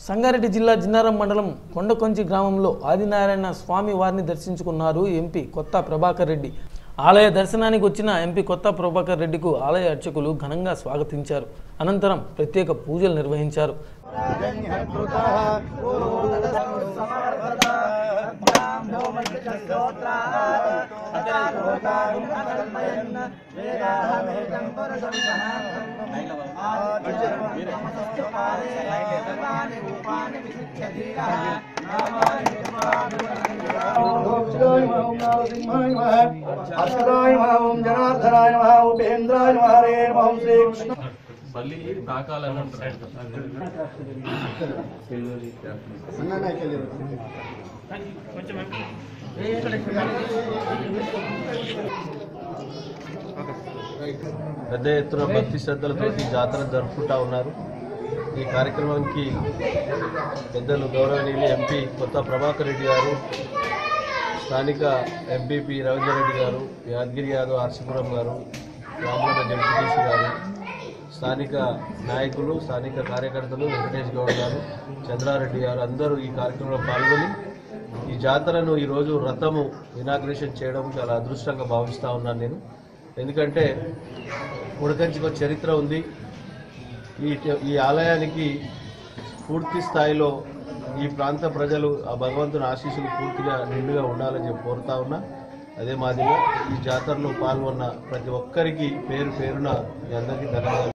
సంగారెడ్డి జిల్లా జిన్నారం మండలం కొండకొంచి గ్రామంలో ఆదినారాయణ స్వామి వారిని దర్శించుకున్నారు ఎంపీ కొత్త ప్రభాకర్ రెడ్డి ఆలయ దర్శనానికి వచ్చిన ఎంపీ కొత్త ప్రభాకర్ రెడ్డికు ఆలయ అర్చకులు ఘనంగా స్వాగతించారు అనంతరం ప్రత్యేక పూజలు నిర్వహించారు అశ్వరాయ ఓం జనార్దనాయ నమః ఉపేంద్రాయ నమః హరే నమః ఓం శ్రీకృష్ణ మళ్ళీ తాకాలని అంటారు పెద్ద ఎత్తున భక్తి శ్రద్ధలతో ఈ జాతర జరుపుకుంటా ఉన్నారు ఈ కార్యక్రమానికి పెద్దలు గౌరవనీయులు ఎంపీ కొత్త ప్రభాకర్ రెడ్డి గారు స్థానిక ఎంపీపీ రవీంద్ర రెడ్డి గారు యాదగిరి యాదవ్ ఆర్సిపురం గారు రామగడ్డ జడ్పీటీసీ గారు స్థానిక నాయకులు స్థానిక కార్యకర్తలు వెంకటేష్ గౌడ్ గారు చంద్రారెడ్డి గారు అందరూ ఈ కార్యక్రమంలో పాల్గొని ఈ జాతరను ఈరోజు రథము ఇనాగ్రేషన్ చేయడం చాలా అదృష్టంగా భావిస్తూ ఉన్నాను నేను ఎందుకంటే ఉడకంచికి ఒక చరిత్ర ఉంది ఈ ఈ ఆలయానికి పూర్తి స్థాయిలో ఈ ప్రాంత ప్రజలు ఆ భగవంతుని ఆశీస్సులు పూర్తిగా నిండుగా ఉండాలని చెప్పి కోరుతా ఉన్నా అదే మాదిరిగా ఈ జాతరలో పాల్గొన్న ప్రతి ఒక్కరికి పేరు పేరున మీ అందరికీ ధన్యవాదాలు